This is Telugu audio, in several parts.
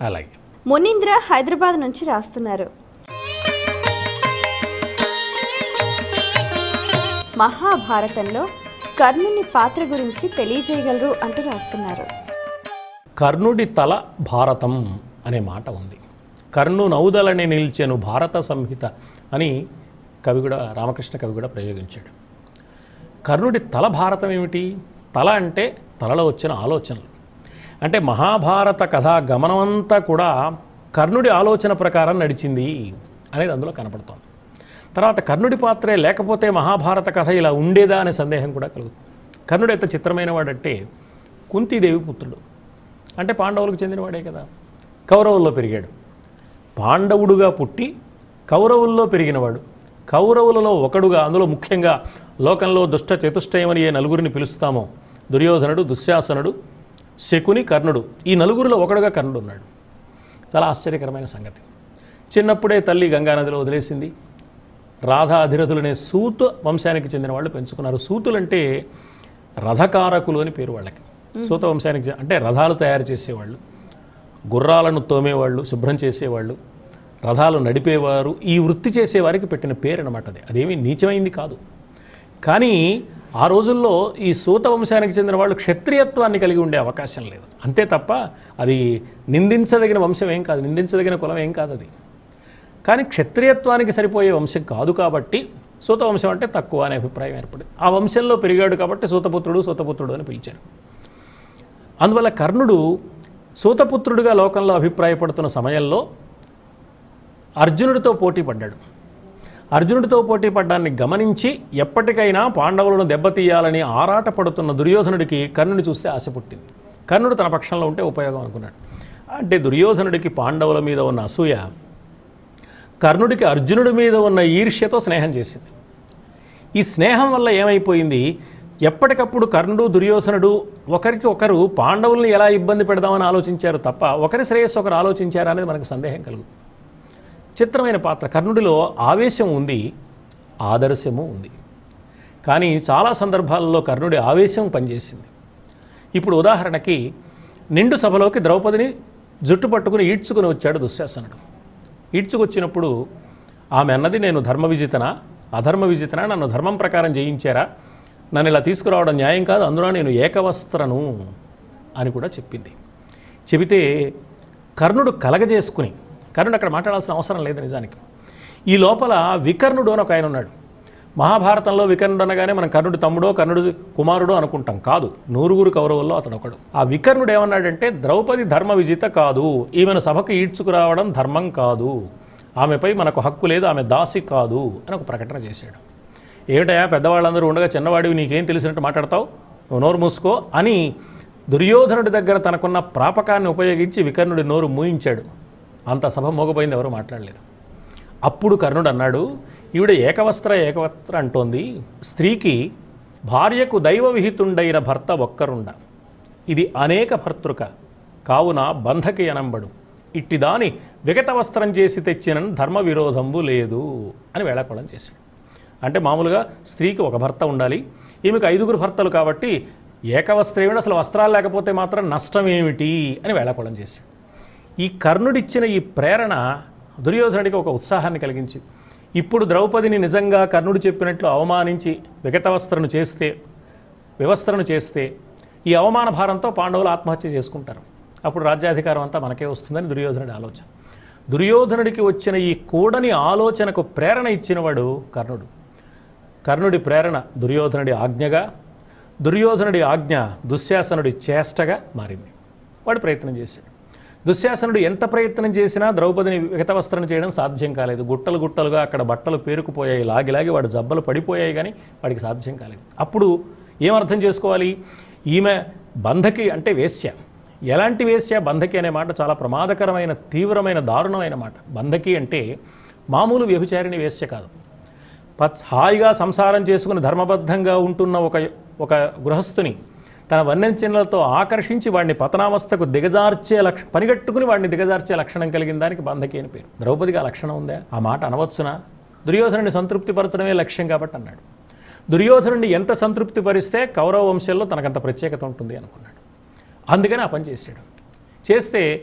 అలాగే మునీంద్ర హైదరాబాద్ నుంచి రాస్తున్నారు మహాభారతంలో కర్ణుని పాత్ర గురించి తెలియజేయగలరు అంటూ రాస్తున్నారు కర్ణుడి తల భారతం అనే మాట ఉంది కర్ణు నౌదలని నిల్చెను భారత సంహిత అని కవి కూడా రామకృష్ణ కవి కూడా ప్రయోగించాడు కర్ణుడి తల భారతం ఏమిటి తల అంటే తలలో వచ్చిన ఆలోచనలు అంటే మహాభారత కథా గమనమంతా కూడా కర్ణుడి ఆలోచన ప్రకారం నడిచింది అనేది అందులో కనపడుతోంది తర్వాత కర్ణుడి పాత్రే లేకపోతే మహాభారత కథ ఇలా ఉండేదా అనే సందేహం కూడా కలుగుతుంది కర్ణుడు ఎంత చిత్రమైన వాడంటే కుంతీదేవి పుత్రుడు అంటే పాండవులకు చెందినవాడే కదా కౌరవుల్లో పెరిగాడు పాండవుడుగా పుట్టి కౌరవుల్లో పెరిగినవాడు కౌరవులలో ఒకడుగా అందులో ముఖ్యంగా లోకంలో దుష్ట చతుష్టయమని ఏ నలుగురిని పిలుస్తామో దుర్యోధనుడు దుశ్శాసనుడు శకుని కర్ణుడు ఈ నలుగురిలో ఒకడుగా కర్ణుడు ఉన్నాడు చాలా ఆశ్చర్యకరమైన సంగతి చిన్నప్పుడే తల్లి గంగానదిలో వదిలేసింది రాధా అధిరథులనే సూతు వంశానికి చెందిన వాళ్ళు పెంచుకున్నారు సూతులంటే రథకారకులు అని పేరు వాళ్ళకి సూత వంశానికి చె- అంటే రథాలు తయారు చేసేవాళ్ళు గుర్రాలను తోమేవాళ్ళు శుభ్రం చేసేవాళ్ళు రథాలు నడిపేవారు ఈ వృత్తి చేసేవారికి పెట్టిన పేరు అనమాట అది అదేమీ నీచమైంది కాదు కానీ ఆ రోజుల్లో ఈ సూత వంశానికి చెందిన వాళ్ళు క్షత్రియత్వాన్ని కలిగి ఉండే అవకాశం లేదు అంతే తప్ప అది నిందించదగిన వంశం ఏం కాదు నిందించదగిన కులం ఏం కాదు అది కానీ క్షత్రియత్వానికి సరిపోయే వంశం కాదు కాబట్టి సూత వంశం అంటే తక్కువ అనే అభిప్రాయం ఏర్పడింది ఆ వంశంలో పెరిగాడు కాబట్టి సూతపుత్రుడు సూతపుత్రుడు అని పిలిచారు అందువల్ల కర్ణుడు సూతపుత్రుడిగా లోకంలో అభిప్రాయపడుతున్న సమయంలో అర్జునుడితో పోటీ పడ్డాడు అర్జునుడితో పోటీ పడ్డాన్ని గమనించి ఎప్పటికైనా పాండవులను దెబ్బతీయాలని ఆరాటపడుతున్న దుర్యోధనుడికి కర్ణుని చూస్తే ఆశ పుట్టింది కర్ణుడు తన పక్షంలో ఉంటే ఉపయోగం అనుకున్నాడు అంటే దుర్యోధనుడికి పాండవుల మీద ఉన్న అసూయ కర్ణుడికి అర్జునుడి మీద ఉన్న ఈర్ష్యతో స్నేహం చేసింది ఈ స్నేహం వల్ల ఏమైపోయింది ఎప్పటికప్పుడు కర్ణుడు దుర్యోధనుడు ఒకరికి ఒకరు పాండవుల్ని ఎలా ఇబ్బంది పెడదామని ఆలోచించారు తప్ప ఒకరి శ్రేయస్సు ఒకరు ఆలోచించారా అనేది మనకు సందేహం కలుగుతుంది చిత్రమైన పాత్ర కర్ణుడిలో ఆవేశం ఉంది ఆదర్శము ఉంది కానీ చాలా సందర్భాలలో కర్ణుడి ఆవేశం పనిచేసింది ఇప్పుడు ఉదాహరణకి నిండు సభలోకి ద్రౌపదిని జుట్టు పట్టుకుని ఈడ్చుకుని వచ్చాడు దుశ్శాసనుడు ఈడ్చుకొచ్చినప్పుడు ఆమె అన్నది నేను ధర్మ విజితనా అధర్మ విజితనా నన్ను ధర్మం ప్రకారం జయించారా నన్ను ఇలా తీసుకురావడం న్యాయం కాదు అందులో నేను ఏకవస్త్రను అని కూడా చెప్పింది చెబితే కర్ణుడు కలగజేసుకుని కర్ణుడు అక్కడ మాట్లాడాల్సిన అవసరం లేదు నిజానికి ఈ లోపల వికర్ణుడు అని ఒక ఆయన ఉన్నాడు మహాభారతంలో వికర్ణుడు అనగానే మనం కర్ణుడి తమ్ముడో కర్ణుడు కుమారుడో అనుకుంటాం కాదు నూరుగురు కౌరవుల్లో అతడు ఒకడు ఆ వికర్ణుడు ఏమన్నాడంటే ద్రౌపది ధర్మ విజిత కాదు ఈమెను సభకు ఈడ్చుకురావడం ధర్మం కాదు ఆమెపై మనకు హక్కు లేదు ఆమె దాసి కాదు అని ఒక ప్రకటన చేశాడు ఏమిటయా పెద్దవాళ్ళందరూ ఉండగా చిన్నవాడివి నీకేం తెలిసినట్టు మాట్లాడతావు నువ్వు నోరు మూసుకో అని దుర్యోధనుడి దగ్గర తనకున్న ప్రాపకాన్ని ఉపయోగించి వికర్ణుడి నోరు మూయించాడు అంత సభ మోగపోయింది ఎవరు మాట్లాడలేదు అప్పుడు కర్ణుడు అన్నాడు ఈవిడ ఏకవస్త్ర ఏకవస్త్ర అంటోంది స్త్రీకి భార్యకు దైవ విహితుండైన భర్త ఒక్కరుండ ఇది అనేక భర్తృక కావున బంధకి అనంబడు ఇట్టిదాని విగత వస్త్రం చేసి తెచ్చిన ధర్మ విరోధంబు లేదు అని వేళాకోళం చేశాడు అంటే మామూలుగా స్త్రీకి ఒక భర్త ఉండాలి ఈమెకు ఐదుగురు భర్తలు కాబట్టి ఏకవస్త్రేమిటి అసలు వస్త్రాలు లేకపోతే మాత్రం నష్టం ఏమిటి అని వేళాకోళం చేశాడు ఈ కర్ణుడిచ్చిన ఈ ప్రేరణ దుర్యోధనుడికి ఒక ఉత్సాహాన్ని కలిగించింది ఇప్పుడు ద్రౌపదిని నిజంగా కర్ణుడు చెప్పినట్లు అవమానించి విగతవస్త్రను చేస్తే వ్యవస్థను చేస్తే ఈ అవమాన భారంతో పాండవులు ఆత్మహత్య చేసుకుంటారు అప్పుడు రాజ్యాధికారం అంతా మనకే వస్తుందని దుర్యోధనుడి ఆలోచన దుర్యోధనుడికి వచ్చిన ఈ కూడని ఆలోచనకు ప్రేరణ ఇచ్చినవాడు కర్ణుడు కర్ణుడి ప్రేరణ దుర్యోధనుడి ఆజ్ఞగా దుర్యోధనుడి ఆజ్ఞ దుశ్శాసనుడి చేష్టగా మారింది వాడు ప్రయత్నం చేశాడు దుశ్శాసనుడు ఎంత ప్రయత్నం చేసినా ద్రౌపదిని విగతవస్త్రం చేయడం సాధ్యం కాలేదు గుట్టలు గుట్టలుగా అక్కడ బట్టలు పేరుకుపోయాయి లాగి లాగి వాడి జబ్బలు పడిపోయాయి కానీ వాడికి సాధ్యం కాలేదు అప్పుడు ఏమర్థం చేసుకోవాలి ఈమె బంధకి అంటే వేశ్య ఎలాంటి వేశ్య బంధకి అనే మాట చాలా ప్రమాదకరమైన తీవ్రమైన దారుణమైన మాట బంధకి అంటే మామూలు వ్యభిచారిణి వేశ్య కాదు పత్ హాయిగా సంసారం చేసుకుని ధర్మబద్ధంగా ఉంటున్న ఒక ఒక గృహస్థుని తన వన్యంచిన్లతో ఆకర్షించి వాడిని పతనావస్థకు దిగజార్చే లక్ష పనిగట్టుకుని వాడిని దిగజార్చే లక్షణం కలిగిన దానికి బంధకి అని పేరు ద్రౌపదికి ఆ లక్షణం ఉందా ఆ మాట అనవచ్చునా దుర్యోధనుని సంతృప్తిపరచడమే లక్ష్యం కాబట్టి అన్నాడు దుర్యోధనుడిని ఎంత సంతృప్తిపరిస్తే కౌరవ వంశంలో తనకంత ప్రత్యేకత ఉంటుంది అనుకున్నాడు అందుకని ఆ పని చేశాడు చేస్తే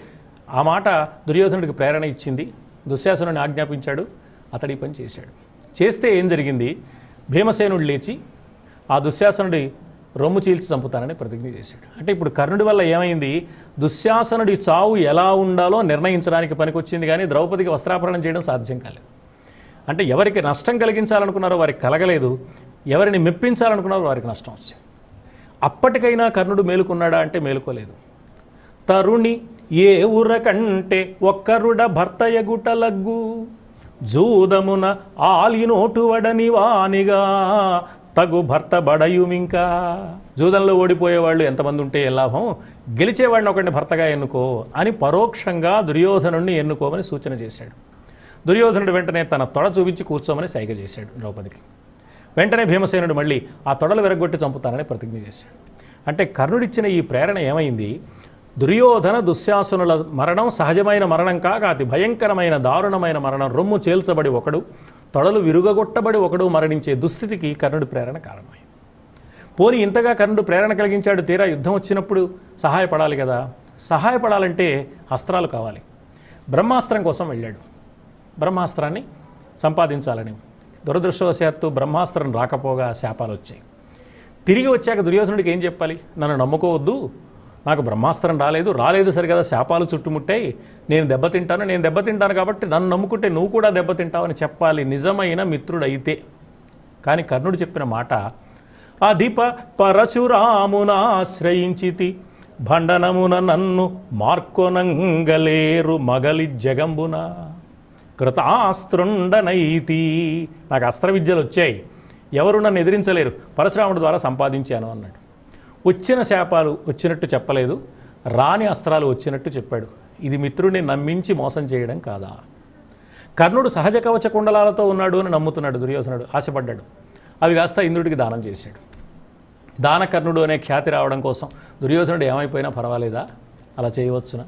ఆ మాట దుర్యోధనుడికి ప్రేరణ ఇచ్చింది దుశ్శాసనుని ఆజ్ఞాపించాడు అతడి పని చేశాడు చేస్తే ఏం జరిగింది భీమసేనుడు లేచి ఆ దుశ్శాసనుడి రొమ్ము చీల్చి చంపుతానని ప్రతిజ్ఞ చేశాడు అంటే ఇప్పుడు కర్ణుడి వల్ల ఏమైంది దుశ్శాసనుడి చావు ఎలా ఉండాలో నిర్ణయించడానికి పనికొచ్చింది కానీ ద్రౌపదికి వస్త్రాపరణం చేయడం సాధ్యం కాలేదు అంటే ఎవరికి నష్టం కలిగించాలనుకున్నారో వారికి కలగలేదు ఎవరిని మెప్పించాలనుకున్నారో వారికి నష్టం వచ్చింది అప్పటికైనా కర్ణుడు మేలుకున్నాడా అంటే మేలుకోలేదు తరుణి ఏ ఊర కంటే ఒక్కరుడ భర్తయగుట లగ్గు జూదమున ఆలినోటు వడని వానిగా తగు భర్త బడయుమింకా జూదంలో ఓడిపోయేవాళ్ళు ఎంతమంది ఉంటే ఏ లాభం గెలిచేవాడిని ఒకడిని భర్తగా ఎన్నుకో అని పరోక్షంగా దుర్యోధనుణ్ణి ఎన్నుకోమని సూచన చేశాడు దుర్యోధనుడు వెంటనే తన తొడ చూపించి కూర్చోమని సైగ చేశాడు ద్రౌపదికి వెంటనే భీమసేనుడు మళ్ళీ ఆ తొడలు విరగొట్టి చంపుతానని ప్రతిజ్ఞ చేశాడు అంటే కర్ణుడిచ్చిన ఈ ప్రేరణ ఏమైంది దుర్యోధన దుశ్శాసనుల మరణం సహజమైన మరణం కాక అతి భయంకరమైన దారుణమైన మరణం రొమ్ము చేల్చబడి ఒకడు తొడలు విరుగగొట్టబడి ఒకడు మరణించే దుస్థితికి కర్ణుడి ప్రేరణ కారణమైంది పోని ఇంతగా కర్ణుడు ప్రేరణ కలిగించాడు తీరా యుద్ధం వచ్చినప్పుడు సహాయపడాలి కదా సహాయపడాలంటే అస్త్రాలు కావాలి బ్రహ్మాస్త్రం కోసం వెళ్ళాడు బ్రహ్మాస్త్రాన్ని సంపాదించాలని దురదృష్టవశాత్తు బ్రహ్మాస్త్రం రాకపోగా శాపాలు వచ్చాయి తిరిగి వచ్చాక దుర్యోధనుడికి ఏం చెప్పాలి నన్ను నమ్ముకోవద్దు నాకు బ్రహ్మాస్త్రం రాలేదు రాలేదు సరిగదా శాపాలు చుట్టుముట్టాయి నేను దెబ్బతింటాను నేను దెబ్బతింటాను కాబట్టి నన్ను నమ్ముకుంటే నువ్వు కూడా దెబ్బతింటావని చెప్పాలి నిజమైన మిత్రుడైతే కానీ కర్ణుడు చెప్పిన మాట అధిప పరశురామునాశ్రయించితి భండనమున నన్ను మార్కొనంగలేరు మగలి జగంబున కృతాస్త్రుండనైతి నాకు అస్త్ర విద్యలు వచ్చాయి ఎవరు నన్ను ఎదిరించలేరు పరశురాముడి ద్వారా సంపాదించాను అన్నాడు వచ్చిన శాపాలు వచ్చినట్టు చెప్పలేదు రాని అస్త్రాలు వచ్చినట్టు చెప్పాడు ఇది మిత్రుడిని నమ్మించి మోసం చేయడం కాదా కర్ణుడు సహజ కవచ కుండలాలతో ఉన్నాడు అని నమ్ముతున్నాడు దుర్యోధనుడు ఆశపడ్డాడు అవి కాస్త ఇంద్రుడికి దానం చేశాడు దానకర్ణుడు అనే ఖ్యాతి రావడం కోసం దుర్యోధనుడు ఏమైపోయినా పర్వాలేదా అలా చేయవచ్చునా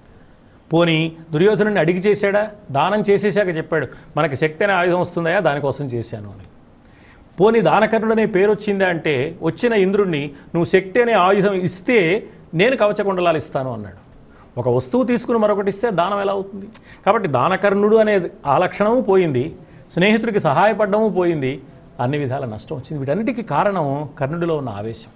పోనీ దుర్యోధనుడిని అడిగి చేశాడా దానం చేసేశాక చెప్పాడు మనకి శక్తి అనే ఆయుధం వస్తుందయా దానికోసం చేశాను అని పోనీ దానకర్ణుడు అనే పేరు వచ్చిందా అంటే వచ్చిన ఇంద్రుడిని నువ్వు శక్తి అనే ఆయుధం ఇస్తే నేను కవచకుండలాలు ఇస్తాను అన్నాడు ఒక వస్తువు తీసుకుని మరొకటి ఇస్తే దానం ఎలా అవుతుంది కాబట్టి దానకర్ణుడు అనే ఆ లక్షణము పోయింది స్నేహితుడికి సహాయపడము పోయింది అన్ని విధాల నష్టం వచ్చింది వీటన్నిటికీ కారణం కర్ణుడిలో ఉన్న ఆవేశం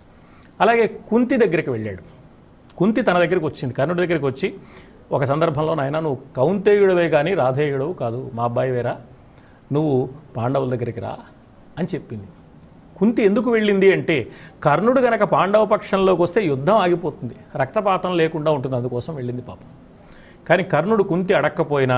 అలాగే కుంతి దగ్గరికి వెళ్ళాడు కుంతి తన దగ్గరికి వచ్చింది కర్ణుడి దగ్గరికి వచ్చి ఒక సందర్భంలో నాయన నువ్వు కౌంతేయుడవే కానీ రాధేయుడవు కాదు మా అబ్బాయి వేరా నువ్వు పాండవుల దగ్గరికి రా అని చెప్పింది కుంతి ఎందుకు వెళ్ళింది అంటే కర్ణుడు గనక పాండవ పక్షంలోకి వస్తే యుద్ధం ఆగిపోతుంది రక్తపాతం లేకుండా ఉంటుంది అందుకోసం వెళ్ళింది పాపం కానీ కర్ణుడు కుంతి అడక్కపోయినా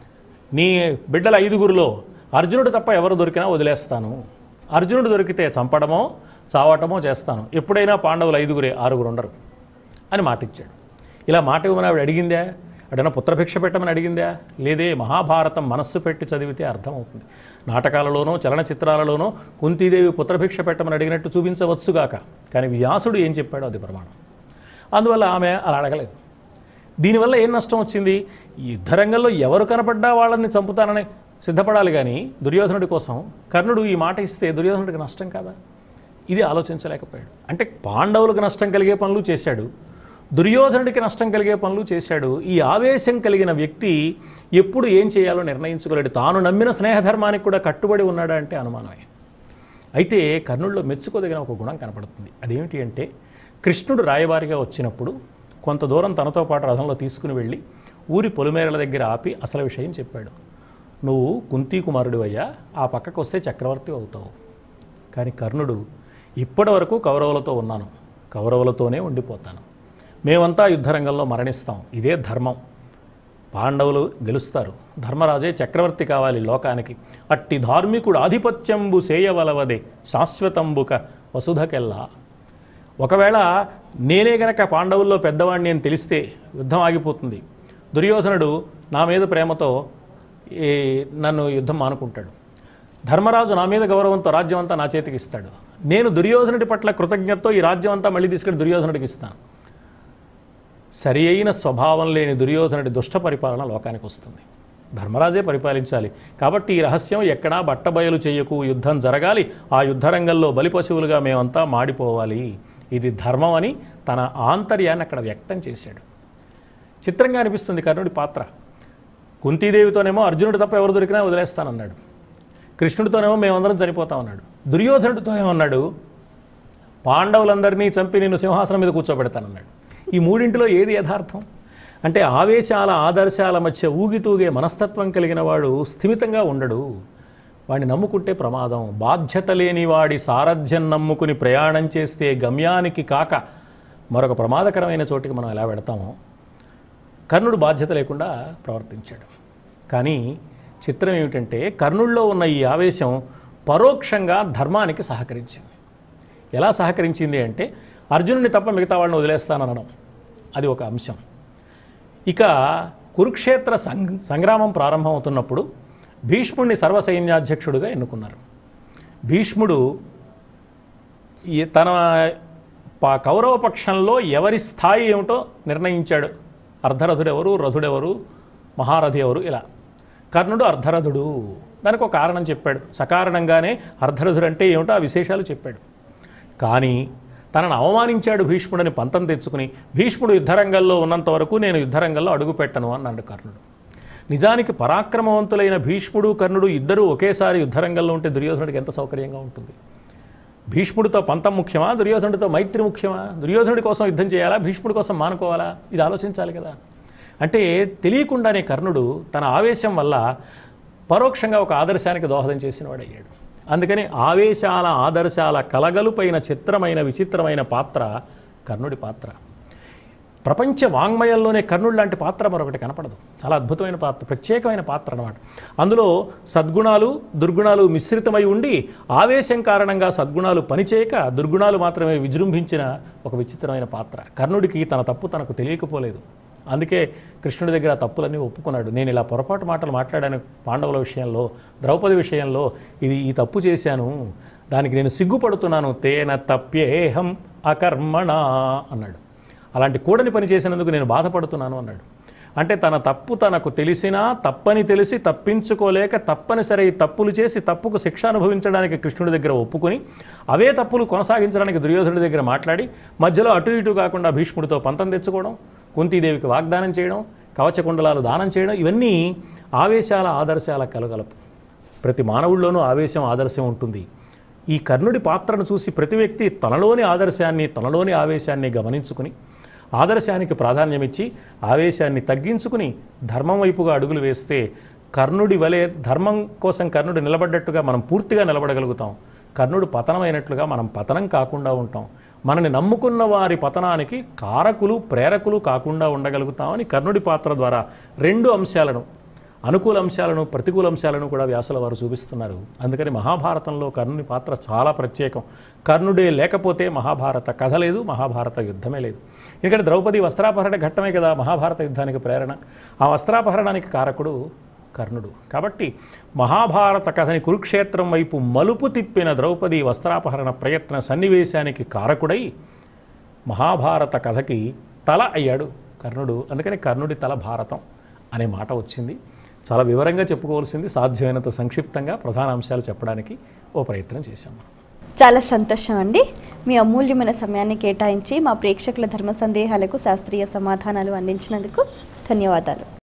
నీ బిడ్డల ఐదుగురిలో అర్జునుడు తప్ప ఎవరు దొరికినా వదిలేస్తాను అర్జునుడు దొరికితే చంపడమో చావటమో చేస్తాను ఎప్పుడైనా పాండవులు ఐదుగురే ఆరుగురు ఉండరు అని మాట ఇచ్చాడు ఇలా మాట ఇవ్వమని ఆవిడ అడిగిందా అడైనా పుత్రభిక్ష పెట్టమని అడిగిందా లేదే మహాభారతం మనస్సు పెట్టి చదివితే అర్థమవుతుంది నాటకాలలోనో చలనచిత్రాలలోనో కుంతీదేవి పుత్రభిక్ష పెట్టమని అడిగినట్టు చూపించవచ్చుగాక కానీ వ్యాసుడు ఏం చెప్పాడో అది ప్రమాణం అందువల్ల ఆమె అలా అడగలేదు దీనివల్ల ఏం నష్టం వచ్చింది ఈ యుద్ధరంగంలో ఎవరు కనపడ్డా వాళ్ళని చంపుతానని సిద్ధపడాలి కానీ దుర్యోధనుడి కోసం కర్ణుడు ఈ మాట ఇస్తే దుర్యోధనుడికి నష్టం కాదా ఇది ఆలోచించలేకపోయాడు అంటే పాండవులకు నష్టం కలిగే పనులు చేశాడు దుర్యోధనుడికి నష్టం కలిగే పనులు చేశాడు ఈ ఆవేశం కలిగిన వ్యక్తి ఎప్పుడు ఏం చేయాలో నిర్ణయించుకోలేడు తాను నమ్మిన స్నేహధర్మానికి కూడా కట్టుబడి ఉన్నాడా అంటే అనుమానమే అయితే కర్ణుల్లో మెచ్చుకోదగిన ఒక గుణం కనపడుతుంది అదేమిటి అంటే కృష్ణుడు రాయబారిగా వచ్చినప్పుడు కొంత దూరం తనతో పాటు రథంలో తీసుకుని వెళ్ళి ఊరి పొలిమేరల దగ్గర ఆపి అసలు విషయం చెప్పాడు నువ్వు కుంతీ కుమారుడు అయ్యా ఆ పక్కకు వస్తే చక్రవర్తి అవుతావు కానీ కర్ణుడు ఇప్పటి వరకు కౌరవులతో ఉన్నాను కౌరవులతోనే ఉండిపోతాను మేమంతా యుద్ధరంగంలో మరణిస్తాం ఇదే ధర్మం పాండవులు గెలుస్తారు ధర్మరాజే చక్రవర్తి కావాలి లోకానికి అట్టి ధార్మికుడు ఆధిపత్యంబు సేయవలవదే శాశ్వతంబుక వసుధకెల్లా ఒకవేళ నేనే గనక పాండవుల్లో పెద్దవాడిని అని తెలిస్తే యుద్ధం ఆగిపోతుంది దుర్యోధనుడు నా మీద ప్రేమతో ఈ నన్ను యుద్ధం మానుకుంటాడు ధర్మరాజు నా మీద గౌరవంతో రాజ్యం అంతా నా చేతికి ఇస్తాడు నేను దుర్యోధనుడి పట్ల కృతజ్ఞతతో ఈ రాజ్యం అంతా మళ్ళీ తీసుకెళ్ళి దుర్యోధనుడికి ఇస్తాను సరి అయిన స్వభావం లేని దుర్యోధనుడి దుష్ట పరిపాలన లోకానికి వస్తుంది ధర్మరాజే పరిపాలించాలి కాబట్టి ఈ రహస్యం ఎక్కడా బట్టబయలు చేయకు యుద్ధం జరగాలి ఆ యుద్ధరంగంలో బలిపశువులుగా మేమంతా మాడిపోవాలి ఇది ధర్మం అని తన ఆంతర్యాన్ని అక్కడ వ్యక్తం చేశాడు చిత్రంగా అనిపిస్తుంది కర్ణుడి పాత్ర కుంతీదేవితోనేమో అర్జునుడు తప్ప ఎవరు దొరికినా వదిలేస్తానన్నాడు కృష్ణుడితోనేమో మేమందరం చనిపోతామన్నాడు దుర్యోధనుడితో ఏమన్నాడు పాండవులందరినీ చంపి నేను సింహాసనం మీద కూర్చోబెడతానన్నాడు ఈ మూడింటిలో ఏది యథార్థం అంటే ఆవేశాల ఆదర్శాల మధ్య ఊగితూగే మనస్తత్వం కలిగిన వాడు స్థిమితంగా ఉండడు వాడిని నమ్ముకుంటే ప్రమాదం బాధ్యత లేని వాడి సారథ్యం నమ్ముకుని ప్రయాణం చేస్తే గమ్యానికి కాక మరొక ప్రమాదకరమైన చోటికి మనం ఎలా పెడతామో కర్ణుడు బాధ్యత లేకుండా ప్రవర్తించాడు కానీ చిత్రం ఏమిటంటే కర్ణుల్లో ఉన్న ఈ ఆవేశం పరోక్షంగా ధర్మానికి సహకరించింది ఎలా సహకరించింది అంటే అర్జునుడిని తప్ప మిగతా వాళ్ళని వదిలేస్తాననడం అది ఒక అంశం ఇక కురుక్షేత్ర సంగ్ సంగ్రామం ప్రారంభమవుతున్నప్పుడు భీష్ముడిని సర్వసైన్యాధ్యక్షుడిగా ఎన్నుకున్నారు భీష్ముడు ఈ తన ప- కౌరవ పక్షంలో ఎవరి స్థాయి ఏమిటో నిర్ణయించాడు అర్ధరథుడెవరు రథుడెవరు మహారథి ఎవరు ఇలా కర్ణుడు అర్ధరథుడు దానికి ఒక కారణం చెప్పాడు సకారణంగానే అర్ధరథుడు అంటే ఏమిటో ఆ విశేషాలు చెప్పాడు కానీ తనను అవమానించాడు భీష్ముడని పంతం తెచ్చుకుని భీష్ముడు యుద్ధరంగంలో ఉన్నంత వరకు నేను యుద్ధరంగంలో అడుగు పెట్టను అన్నాడు కర్ణుడు నిజానికి పరాక్రమవంతులైన భీష్ముడు కర్ణుడు ఇద్దరూ ఒకేసారి యుద్ధరంగంలో ఉంటే దుర్యోధనుడికి ఎంత సౌకర్యంగా ఉంటుంది భీష్ముడితో పంతం ముఖ్యమా దుర్యోధనుడితో మైత్రి ముఖ్యమా దుర్యోధనుడి కోసం యుద్ధం చేయాలా భీష్ముడి కోసం మానుకోవాలా ఇది ఆలోచించాలి కదా అంటే తెలియకుండానే కర్ణుడు తన ఆవేశం వల్ల పరోక్షంగా ఒక ఆదర్శానికి దోహదం చేసిన వాడయ్యాడు అందుకని ఆవేశాల ఆదర్శాల కలగలుపైన చిత్రమైన విచిత్రమైన పాత్ర కర్ణుడి పాత్ర ప్రపంచ వాంగ్మయంలోనే కర్ణుడు లాంటి పాత్ర మరొకటి కనపడదు చాలా అద్భుతమైన పాత్ర ప్రత్యేకమైన పాత్ర అన్నమాట అందులో సద్గుణాలు దుర్గుణాలు మిశ్రితమై ఉండి ఆవేశం కారణంగా సద్గుణాలు పనిచేయక దుర్గుణాలు మాత్రమే విజృంభించిన ఒక విచిత్రమైన పాత్ర కర్ణుడికి తన తప్పు తనకు తెలియకపోలేదు అందుకే కృష్ణుడి దగ్గర ఆ తప్పులన్నీ ఒప్పుకున్నాడు నేను ఇలా పొరపాటు మాటలు మాట్లాడాను పాండవుల విషయంలో ద్రౌపది విషయంలో ఇది ఈ తప్పు చేశాను దానికి నేను సిగ్గుపడుతున్నాను తేన తప్యేహం అకర్మణ అన్నాడు అలాంటి కూడని పని చేసినందుకు నేను బాధపడుతున్నాను అన్నాడు అంటే తన తప్పు తనకు తెలిసినా తప్పని తెలిసి తప్పించుకోలేక తప్పనిసరి తప్పులు చేసి తప్పుకు శిక్ష అనుభవించడానికి కృష్ణుడి దగ్గర ఒప్పుకొని అవే తప్పులు కొనసాగించడానికి దుర్యోధనుడి దగ్గర మాట్లాడి మధ్యలో అటు ఇటు కాకుండా భీష్ముడితో పంతం తెచ్చుకోవడం కుంతీదేవికి వాగ్దానం చేయడం కవచకుండలాలు దానం చేయడం ఇవన్నీ ఆవేశాల ఆదర్శాల కలగలపు ప్రతి మానవుల్లోనూ ఆవేశం ఆదర్శం ఉంటుంది ఈ కర్ణుడి పాత్రను చూసి ప్రతి వ్యక్తి తనలోని ఆదర్శాన్ని తనలోని ఆవేశాన్ని గమనించుకుని ఆదర్శానికి ప్రాధాన్యమిచ్చి ఆవేశాన్ని తగ్గించుకుని ధర్మం వైపుగా అడుగులు వేస్తే కర్ణుడి వలె ధర్మం కోసం కర్ణుడు నిలబడ్డట్టుగా మనం పూర్తిగా నిలబడగలుగుతాం కర్ణుడు పతనమైనట్లుగా మనం పతనం కాకుండా ఉంటాం మనని నమ్ముకున్న వారి పతనానికి కారకులు ప్రేరకులు కాకుండా ఉండగలుగుతామని కర్ణుడి పాత్ర ద్వారా రెండు అంశాలను అనుకూల అంశాలను ప్రతికూల అంశాలను కూడా వ్యాసుల వారు చూపిస్తున్నారు అందుకని మహాభారతంలో కర్ణుని పాత్ర చాలా ప్రత్యేకం కర్ణుడే లేకపోతే మహాభారత కథ లేదు మహాభారత యుద్ధమే లేదు ఎందుకంటే ద్రౌపది వస్త్రాపహరణ ఘట్టమే కదా మహాభారత యుద్ధానికి ప్రేరణ ఆ వస్త్రాపహరణానికి కారకుడు కర్ణుడు కాబట్టి మహాభారత కథని కురుక్షేత్రం వైపు మలుపు తిప్పిన ద్రౌపది వస్త్రాపహరణ ప్రయత్న సన్నివేశానికి కారకుడై మహాభారత కథకి తల అయ్యాడు కర్ణుడు అందుకని కర్ణుడి తల భారతం అనే మాట వచ్చింది చాలా వివరంగా చెప్పుకోవాల్సింది సాధ్యమైనంత సంక్షిప్తంగా ప్రధాన అంశాలు చెప్పడానికి ఓ ప్రయత్నం చేశాం మనం చాలా సంతోషం అండి మీ అమూల్యమైన సమయాన్ని కేటాయించి మా ప్రేక్షకుల ధర్మ సందేహాలకు శాస్త్రీయ సమాధానాలు అందించినందుకు ధన్యవాదాలు